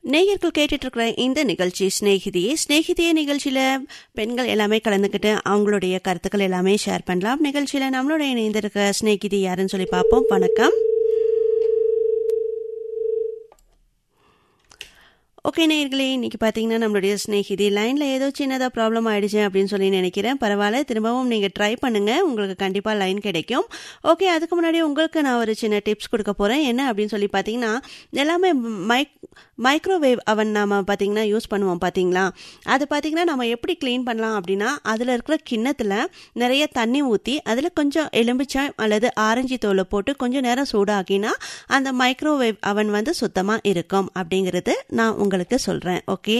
நேயர்கள் கேட்டுட்டு இருக்கிற இந்த நிகழ்ச்சி ஸ்நேகிதியே ஸ்நேகிதியே நிகழ்ச்சியில பெண்கள் எல்லாமே கலந்துக்கிட்டு அவங்களுடைய கருத்துக்கள் எல்லாமே ஷேர் பண்ணலாம் நிகழ்ச்சியில நம்மளோட இணைந்திருக்க ஸ்நேகிதி யாருன்னு சொல்லி பார்ப்போம் வணக்கம் ஓகே நேயர்களே இன்னைக்கு பார்த்தீங்கன்னா நம்மளுடைய ஸ்நேகிதி லைனில் ஏதோ சின்னதாக ப்ராப்ளம் ஆயிடுச்சு அப்படின்னு சொல்லி நினைக்கிறேன் பரவாயில்ல திரும்பவும் நீங்கள் ட்ரை பண்ணுங்கள் உங்களுக்கு கண்டிப்பாக லைன் கிடைக்கும் ஓகே அதுக்கு முன்னாடி உங்களுக்கு நான் ஒரு சின்ன டிப்ஸ் கொடுக்க போகிறேன் என்ன அப்படின்னு சொல்லி பார்த்தீங்கன்னா எல்லாமே மைக் மைக்ரோவேவ் அவன் நாம் பார்த்தீங்கன்னா யூஸ் பண்ணுவோம் பார்த்தீங்களா அது பார்த்தீங்கன்னா நம்ம எப்படி க்ளீன் பண்ணலாம் அப்படின்னா அதில் இருக்கிற கிண்ணத்தில் நிறைய தண்ணி ஊற்றி அதில் கொஞ்சம் எலும்பிச்சாய் அல்லது ஆரஞ்சு தோலை போட்டு கொஞ்சம் நேரம் சூடாக்கினா அந்த மைக்ரோவேவ் அவன் வந்து சுத்தமாக இருக்கும் அப்படிங்கிறது நான் உங்களுக்கு சொல்கிறேன் ஓகே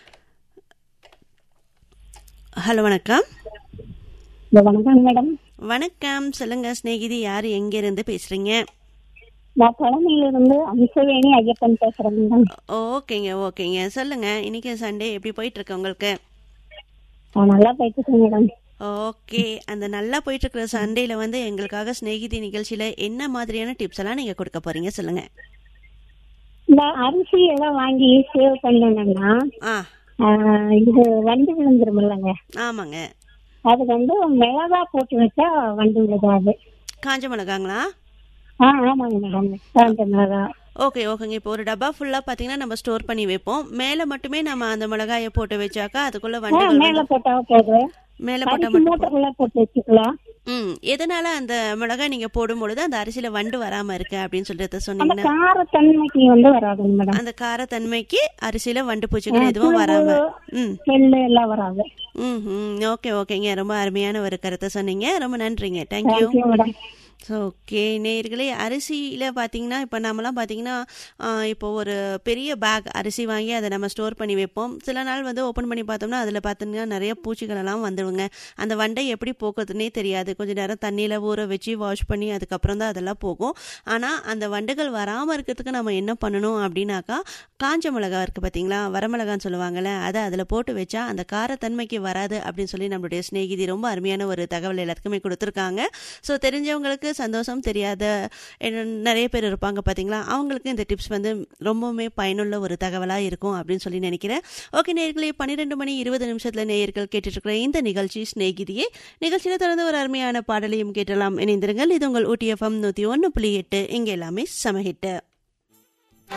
ஹலோ வணக்கம் வணக்கம் மேடம் வணக்கம் சொல்லுங்க ஸ்நேகிதி யார் எங்கேருந்து பேசுகிறீங்க நான் பழனியிலிருந்து அம்சவேணி ஐயப்பன் பேசுறேன் மேடம் ஓகேங்க ஓகேங்க சொல்லுங்க இன்னைக்கு சண்டே எப்படி போயிட்டு இருக்கு உங்களுக்கு நான் நல்லா போயிட்டு இருக்கேன் மேடம் ஓகே அந்த நல்லா போயிட்டு இருக்கிற சண்டேல வந்து எங்களுக்காக ஸ்நேகிதி நிகழ்ச்சியில என்ன மாதிரியான டிப்ஸ் எல்லாம் நீங்க கொடுக்க போறீங்க சொல்லுங்க இந்த அரிசி எல்லாம் வாங்கி சேவ் பண்ணணும்னா ஆ ஆஹ், இது வண்டு விழுந்துருமில்லங்க ஆமாங்க அது வந்து மிளகா போட்டு வச்சா வண்டு விழுகாது காஞ்ச மிளகாங்களா ஆ ஆமாங்க மேடம் காஞ்ச மிளகா ஓகே ஓகேங்க இப்போ ஒரு டப்பா ஃபுல்லா பாத்தீங்கன்னா நம்ம ஸ்டோர் பண்ணி வைப்போம் மேல மட்டுமே நம்ம அந்த மிளகாயை போட்டு வச்சாக்கா அதுக்குள்ள ஆ, வண்டுகள் மேல வந்து- போட்டா போதும் மேல போட்டா அரிசி மட்டும் போதும். மூட்டைக்குள்ள போட்டு வச்சுக்கலாம் ம் எதனால அந்த மிளகாய் நீங்க போடும் பொழுது அந்த அரிசியில வண்டு வராம இருக்கு அப்படின்னு சொல்லிட்டு அந்த சொன்னீங்கன்னா காரத்தன்மைக்கு வந்து வராதுங்க மேடம் அந்த காரத்தன்மைக்கு அரிசியில வண்டு பூச்சிகள் எதுவும் வராம ம் நெல்லு எல்லாம் வராது ம் ம் ஓகே ஓகேங்க ரொம்ப அருமையான ஒரு கருத்தை சொன்னீங்க ரொம்ப நன்றிங்க thank you thank you madam so okay நேர்களே அரிசியில் பார்த்தீங்கன்னா இப்போ நம்மலாம் பார்த்தீங்கன்னா ஆஹ், இப்போ ஒரு பெரிய பேக் அரிசி வாங்கி அதை நம்ம ஸ்டோர் பண்ணி வைப்போம் சில நாள் வந்து ஓப்பன் பண்ணி பார்த்தோம்னா அதில் பார்த்தீங்கன்னா நிறைய பூச்சிகள் எல்லாம் வந்துடுங்க அந்த வண்டை எப்படி போக்குறதுனே தெரியாது கொஞ்சம் நேரம் தண்ணியில் ஊற வச்சு வாஷ் பண்ணி அதுக்கப்புறம் தான் அதெல்லாம் போகும் ஆனால் அந்த வண்டுகள் வராமல் இருக்கிறதுக்கு நம்ம என்ன பண்ணணும் அப்படின்னாக்கா காஞ்ச மிளகா இருக்குது பார்த்தீங்களா வரமிளகான்னு சொல்லுவாங்கள்ல அதை அதில் போட்டு வச்சா அந்த காரத்தன்மைக்கு வராது அப்படின்னு சொல்லி நம்மளுடைய சிநேகிதி ரொம்ப அருமையான ஒரு தகவல் எல்லாத்துக்குமே கொடுத்துருக்காங்க ஸோ தெரிஞ்சவங்களுக்கு சந்தோஷம் தெரியாத என்ன- நிறைய பேர் இருப்பாங்க பார்த்தீங்களா அவங்களுக்கு இந்த டிப்ஸ் வந்து ரொம்பவுமே பயனுள்ள ஒரு தகவலாக இருக்கும் அப்படின்னு சொல்லி நினைக்கிறேன் ஓகே நேயர்களே பன்னிரெண்டு மணி இருபது நிமிஷத்தில் நேயர்கள் கேட்டுட்ருக்கிற இந்த நிகழ்ச்சி ஸ்நேகிதியே நிகழ்ச்சியில் தொடர்ந்து ஒரு அருமையான பாடலையும் கேட்டலாம் இணைந்திருங்கள் இது உங்கள் ஊட்டிஎஃப்எம் நூற்றி ஒன்று புள்ளி எட்டு இங்கே எல்லாமே சமஹிட்டு